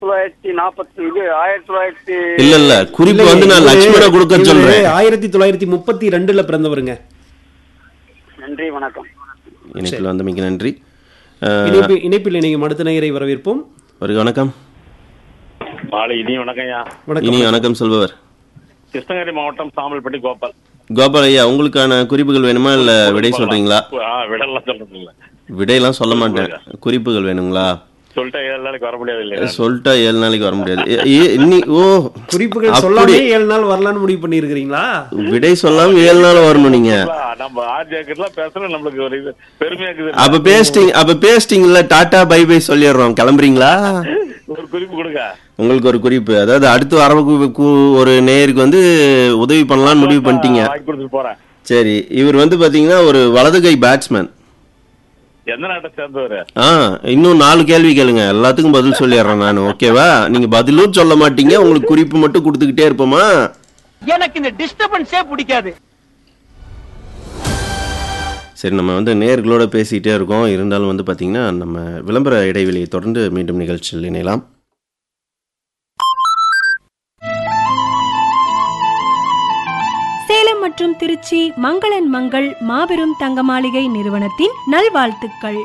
தொள்ளாயிரத்தி நாற்பத்தி இது ஆயிரத்தி தொள்ளாயிரத்தி இல்ல இல்ல குறிப்பு இல்லையே, வந்து நான் இவரு- லட்சுமண கொடுக்க இவரு சொல்றேன் ஆயிரத்தி தொள்ளாயிரத்தி முப்பத்தி ரெண்டுல பிறந்தவருங்க நன்றி வணக்கம் இணைப்பில் வந்து மிக்க நன்றி அஹ், இணைப்பு இணைப்பில் இணையும் அடுத்த நேயரை வரவேற்போம் ஒரு வணக்கம் மாலை இனி வணக்கம்யா வணக்கம் இனி வணக்கம் சொல்பவர் கிருஷ்ணகிரி மாவட்டம் சாம்பல்பட்டி கோபால் கோபால் ஐயா உங்களுக்கான குறிப்புகள் வேணுமா இல்ல விடை சொல்றீங்களா ஆ விடலாம் சொல்றது இல்ல விடையெல்லாம் சொல்ல மாட்டேன் குறிப்புகள் வேணுங்களா சொல்லிட்டா ஏழு நாளைக்கு வர முடியாது இல்லையா சொல்லிட்டா ஏழு நாளைக்கு வர முடியாது ஏ- ஏ- இன்னி ஓ குறிப்புகள் அப்படி சொல்லாமே ஏழு நாள் வரலான்னு முடிவு பண்ணியிருக்கிறீங்களா விடை சொல்லாம ஏழு நாள் வரணும் நீங்க நம்ம ஆர்ஜேக்கெல்லாம் பேசுறது நம்மளுக்கு ஒரு இது பெருமையா இருக்குது அப்ப பேசிட்டீங்க அப்ப பேசிட்டீங்கல்ல டாடா பை பை சொல்லிடுறோம் கிளம்புறீங்களா ஒரு குறிப்பு கொடுங்க உங்களுக்கு ஒரு குறிப்பு அதாவது அடுத்து வர கு- கு- ஒரு நேயருக்கு வந்து உதவி பண்ணலாம்னு முடிவு பண்ணிட்டீங்க வாங்கி கொடுத்துட்டு போறேன் சரி இவர் வந்து பாத்தீங்கன்னா ஒரு வலது கை பேட்ஸ்மேன் எந்த நாட்டை சேர்ந்தவர் ஆ இன்னும் நாலு கேள்வி கேளுங்க எல்லாத்துக்கும் பதில் சொல்லிடுறேன் நான் ஓகேவா நீங்க பதிலும் சொல்ல மாட்டீங்க உங்களுக்கு குறிப்பு மட்டும் கொடுத்துக்கிட்டே இருப்போமா எனக்கு இந்த டிஸ்டர்பன்ஸே பிடிக்காது சரி நம்ம வந்து நேர்களோட பேசிக்கிட்டே இருக்கோம் இருந்தாலும் வந்து பாத்தீங்கன்னா நம்ம விளம்பர இடைவெளியை தொடர்ந்து மீண்டும் நிகழ்ச்சியில் இணையலாம் சேலம் மற்றும் திருச்சி மங்களன் மங்கள் மாபெரும் தங்க மாளிகை நிறுவனத்தின் நல்வாழ்த்துக்கள்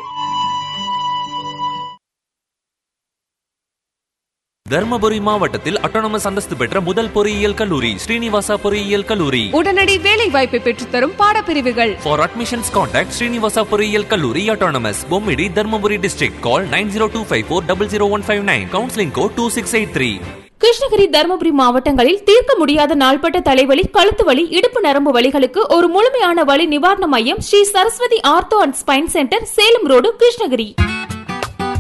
தர்மபுரி மாவட்டத்தில் அட்டானமஸ் அந்தஸ்து பெற்ற முதல் பொறியியல் கல்லூரி ஸ்ரீனிவாசா பொறியியல் கல்லூரி உடனடி வேலை வாய்ப்பை பெற்றுத்தரும் பாடப்பிரிவுகள் ஃபார் அட்மிஷன்ஸ் கான்டாக்ட் ஸ்ரீனிவாசா பொறியியல் கல்லூரி autonomous Bommidi Dharmapuri district call nine zero two five four double zero one five nine counselling code two six eight three Krishnagiri Dharmapuri மாவட்டங்களில் தீர்க்க முடியாத நாள்பட்ட தலைவலி கழுத்து வலி இடுப்பு நரம்பு வலிகளுக்கு ஒரு முழுமையான வலி நிவாரண மையம் Sri Saraswathi ortho and spine centre Salem road Krishnagiri